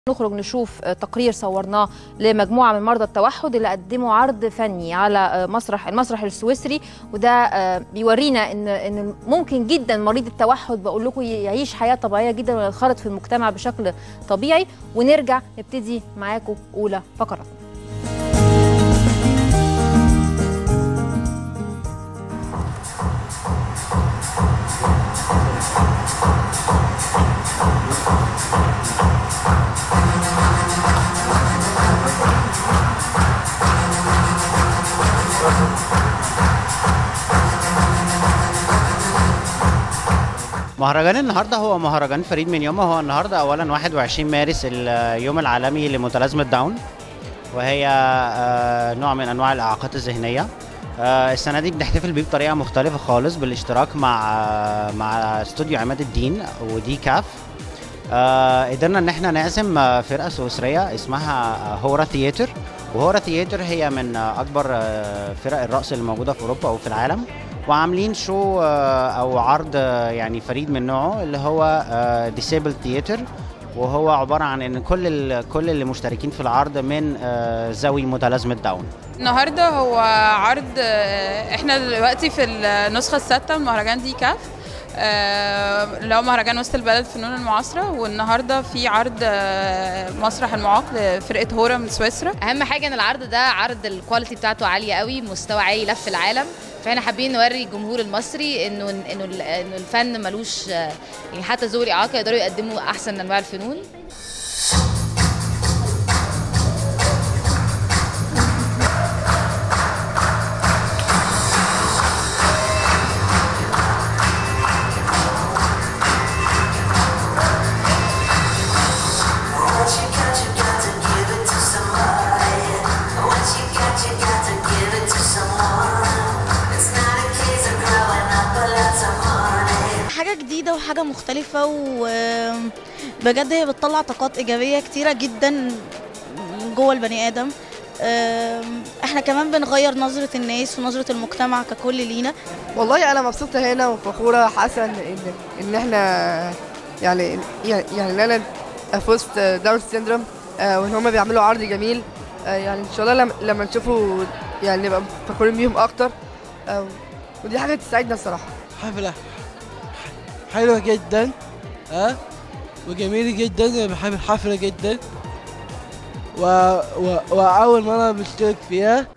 نخرج نشوف تقرير صورناه لمجموعه من مرضى التوحد اللي قدموا عرض فني على مسرح المسرح السويسري وده بيورينا ان ان ممكن جدا مريض التوحد بقول لكم يعيش حياه طبيعيه جدا وينخرط في المجتمع بشكل طبيعي ونرجع نبتدي معاكم اولى فقراتنا مهرجان النهارده هو مهرجان فريد من يومه هو النهارده اولا 21 مارس اليوم العالمي لمتلازمه داون وهي آه، نوع من انواع الاعاقات الذهنيه آه، السنه دي بنحتفل بيه بطريقه مختلفه خالص بالاشتراك مع آه، مع استوديو عماد الدين ودي كاف آه، قدرنا ان احنا نعزم آه، فرقه سويسريه اسمها آه، هورا ثياتر وهورا ثياتر هي من آه، اكبر آه، فرق الرقص اللي موجوده في اوروبا او في العالم وعاملين شو آه، او عرض آه، يعني فريد من نوعه اللي هو ديسيبل ثياتر وهو عباره عن ان كل ال- كل اللي مشتركين في العرض من آه، ذوي متلازمه داون النهارده هو عرض آه، احنا دلوقتي في النسخه السادسه من مهرجان دي كاف آه، اللي هو مهرجان وسط البلد الفنون المعاصره والنهارده في عرض آه، مسرح المعاق لفرقه هورا من سويسرا اهم حاجه ان العرض ده عرض الكواليتي بتاعته عاليه قوي مستوى عالي لف العالم فاحنا حابين نوري الجمهور المصري انه انه ال- انه الفن ملوش آه، يعني حتى ذوي الاعاقه يقدروا يقدموا احسن انواع الفنون What you got, you got to give it to somebody. What you got, you got to give it to someone. It's not a case of growing up a lots of money. حاجة جديدة وحاجة مختلفة وبجد هي بتطلع طاقات إيجابية كتيرة جدا جوه البني آدم أم، احنا كمان بنغير نظرة الناس ونظرة المجتمع ككل لينا والله انا مبسوطه هنا وفخوره حسن ان ان احنا يعني يعني يعني ان انا في وسط داون سيندروم آه، وان هم بيعملوا عرض جميل آه، يعني ان شاء الله لما, لما نشوفه يعني نبقى فخورين بيهم اكتر آه، ودي حاجه تسعدنا الصراحه حفلة حلوة جدا ها وجميلة جدا بحب الحفلة جدا و... و... وأول مرة بشترك فيها